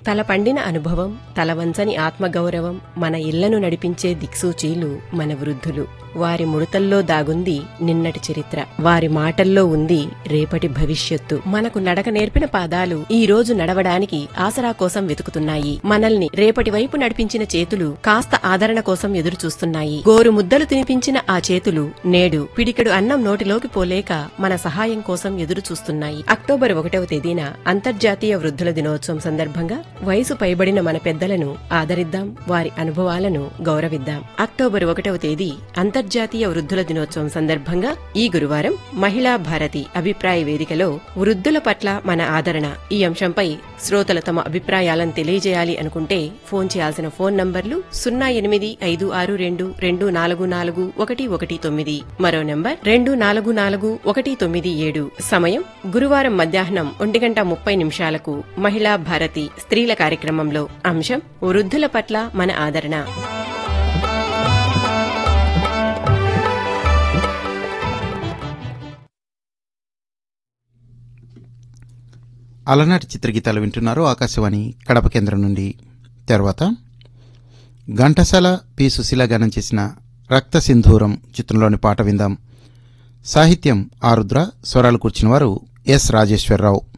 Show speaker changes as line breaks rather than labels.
తల పండిన అనుభవం తలవంచని ఆత్మగౌరవం మన ఇళ్లను నడిపించే దిక్సూచీలు మన వృద్ధులు వారి ముడతల్లో దాగుంది నిన్నటి చరిత్ర వారి మాటల్లో ఉంది రేపటి భవిష్యత్తు మనకు నడక నేర్పిన పాదాలు ఈ రోజు నడవడానికి ఆసరా కోసం వెతుకుతున్నాయి మనల్ని రేపటి వైపు నడిపించిన చేతులు కాస్త ఆదరణ కోసం ఎదురు చూస్తున్నాయి గోరు ముద్దలు తినిపించిన ఆ చేతులు నేడు పిడికెడు అన్నం నోటిలోకి పోలేక మన సహాయం కోసం ఎదురు చూస్తున్నాయి అక్టోబర్ ఒకటవ తేదీన అంతర్జాతీయ వృద్ధుల దినోత్సవం సందర్భంగా వయసు పైబడిన మన పెద్దలను ఆదరిద్దాం వారి అనుభవాలను గౌరవిద్దాం అక్టోబర్ ఒకటవ తేదీ అంతర్జాతీయ వృద్ధుల దినోత్సవం సందర్భంగా ఈ గురువారం మహిళా భారతి అభిప్రాయ వేదికలో వృద్ధుల పట్ల మన ఆదరణ ఈ అంశంపై శ్రోతలు తమ అభిప్రాయాలను తెలియజేయాలి అనుకుంటే ఫోన్ చేయాల్సిన ఫోన్ నంబర్లు సున్నా ఎనిమిది ఐదు ఆరు రెండు రెండు నాలుగు నాలుగు ఒకటి ఒకటి తొమ్మిది మరో నంబర్ రెండు నాలుగు నాలుగు ఒకటి తొమ్మిది ఏడు సమయం గురువారం మధ్యాహ్నం ఒంటి గంట ముప్పై నిమిషాలకు మహిళా భారతి స్త్రీల కార్యక్రమంలో అంశం వృద్ధుల పట్ల మన ఆదరణ
అలనాటి చిత్రగీతాలు వింటున్నారు ఆకాశవాణి కడప కేంద్రం నుండి తర్వాత ఘంటసాల పి సుశీల గానం చేసిన రక్త సింధూరం చిత్రంలోని పాట విందాం సాహిత్యం ఆరుద్ర స్వరాలు కూర్చిన వారు ఎస్ రాజేశ్వరరావు